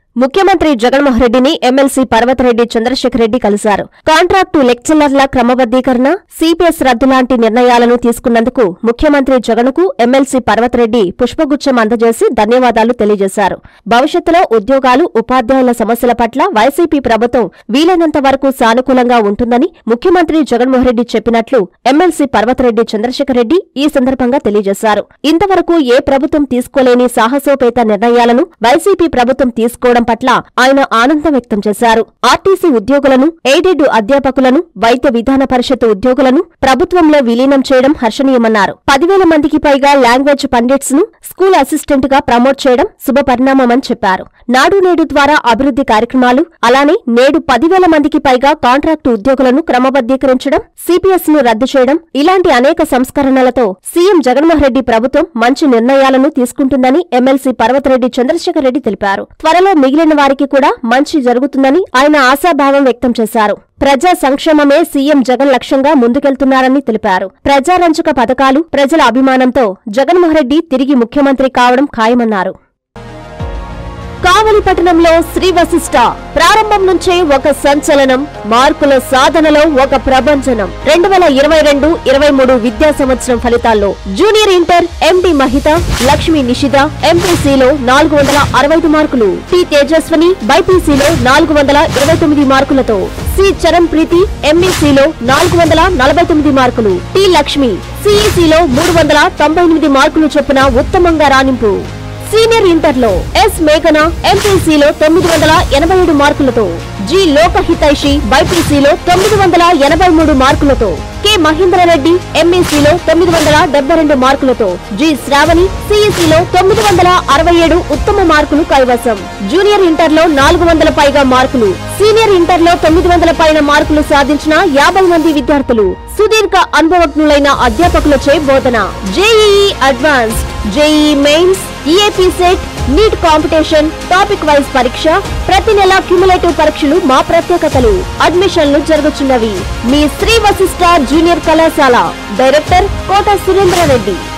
ముఖ్యమంత్రి జగన్మోహన్ రెడ్డిని ఎమ్మెల్సీ పర్వతరెడ్డి చంద్రశేఖర్ రెడ్డి కలిశారు కాంట్రాక్టు లెక్చరర్ల క్రమబద్దీకరణ సిపిఎస్ రద్దు లాంటి నిర్ణయాలను తీసుకున్నందుకు ముఖ్యమంత్రి జగన్కు ఎమ్మెల్సీ పర్వతరెడ్డి పుష్పగుచ్చం అందజేసి ధన్యవాదాలు తెలియజేశారు భవిష్యత్తులో ఉద్యోగాలు ఉపాధ్యాయుల సమస్యల పట్ల వైసీపీ ప్రభుత్వం వీలైనంత వరకు సానుకూలంగా ఉంటుందని ముఖ్యమంత్రి జగన్మోహన్ రెడ్డి చెప్పినట్లు ఎమ్మెల్సీ పర్వతరెడ్డి చంద్రశేఖర్ రెడ్డి ఈ సందర్భంగా తెలియజేశారు ఇంతవరకు ఏ ప్రభుత్వం తీసుకోలేని సాహసోపేత నిర్ణయాలను వైసీపీ ప్రభుత్వం తీసుకోవడం పట్ల ఆయన ఆనందం వ్యక్తం చేశారు ఆర్టీసీ ఉద్యోగులను ఎయిడెడ్ అధ్యాపకులను వైద్య విధాన పరిషత్ ఉద్యోగులను ప్రభుత్వంలో విలీనం చేయడం హర్షణీయమన్నారు పదివేల మందికి పైగా లాంగ్వేజ్ పండిట్స్ ను స్కూల్ అసిస్టెంట్ గా ప్రమోట్ చేయడం శుభపరిణామమని చెప్పారు నాడు నేడు ద్వారా అభివృద్ధి కార్యక్రమాలు అలానే నేడు పదివేల మందికి పైగా కాంట్రాక్టు ఉద్యోగులను క్రమబద్దీకరించడం సిపిఎస్ ను రద్దు చేయడం ఇలాంటి అనేక సంస్కరణలతో సీఎం జగన్మోహన్ రెడ్డి ప్రభుత్వం మంచి నిర్ణయాలను తీసుకుంటుందని ఎమ్మెల్సీ పర్వతరెడ్డి చంద్రశేఖర్ రెడ్డి తెలిపారు త్వరలో మిగిలిన వారికి కూడా మంచి జరుగుతుందని ఆయన ఆశాభావం వ్యక్తం చేశారు ప్రజా సంక్షేమమే సీఎం జగన్ లక్ష్యంగా ముందుకెళ్తున్నారని తెలిపారు ప్రజారంజక పథకాలు ప్రజల అభిమానంతో జగన్మోహన్ రెడ్డి తిరిగి ముఖ్యమంత్రి కావడం ఖాయమన్నారు కావలి పట్టణంలో శ్రీ వశిష్ట ప్రారంభం నుంచే ఒక సంచలనం మార్కుల సాధనలో ఒక ప్రభంజనం రెండు వేల ఇరవై రెండు ఇరవై మూడు విద్యా సంవత్సరం ఫలితాల్లో junior inter MD Mahitha Lakshmi Nishitha ఎంపీసీలో నాలుగు వందల అరవై ఐదు మార్కులు టి తేజస్వని బైపీసీలో నాలుగు వందల ఇరవై తొమ్మిది మార్కులతో సి చరణ్ ప్రీతి ఎంఈసీలో నాలుగు వందల నలభై తొమ్మిది మార్కులు టి లక్ష్మి సిఈసీలో మూడు వందల తొంభై ఎనిమిది మార్కులు చొప్పున ఉత్తమంగా రాణింపు సీనియర్ ఇంటర్లో ఎస్ మేఘన ఎంపీసీలో తొమ్మిది వందల ఎనభై ఏడు మార్కులతో జి లోకహితైషి బైపీసీలో తొమ్మిది వందల ఎనభై మూడు మార్కులతో కె మహేంద్రరెడ్డి ఎంఈసీలో తొమ్మిది వందల డెబ్బై రెండు మార్కులతో జి శ్రావణి సిఈసీలో తొమ్మిది వందల అరవై ఏడు ఉత్తమ మార్కులు కైవసం జూనియర్ ఇంటర్లో నాలుగు వందల పైగా మార్కులు సీనియర్ ఇంటర్లో తొమ్మిది వందల పైన మార్కులు సాధించిన యాభై మంది విద్యార్థులు సుదీర్ఘ అనుభవజ్ఞులైన అధ్యాపకులచే బోధన JEE advanced JEE mains EAP CET NEET competition topic wise పరీక్ష ప్రతి నెల క్యుములేటివ్ పరీక్షలు మా ప్రత్యేకతలు అడ్మిషన్లు జరుగుతున్నవి మీ శ్రీ వశిష్ట జూనియర్ కళాశాల డైరెక్టర్ కోట సురేంద్రారెడ్డి